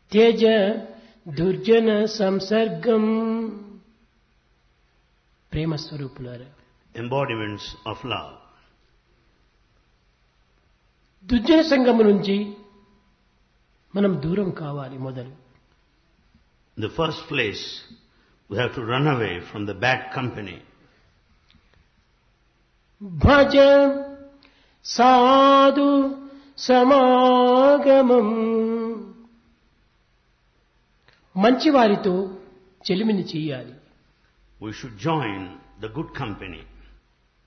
త్యజ దుర్జన సంసర్గం ప్రేమ స్వరూపులారా embodiments of love. దుర్జన సంఘము నుంచి మనం దూరం కావాలి మొదలు In the first place, we have to run away from the bad company. భజ సాధు సమాగమం మంచివారితో చెలిమిని చేయాలి We should join the good company.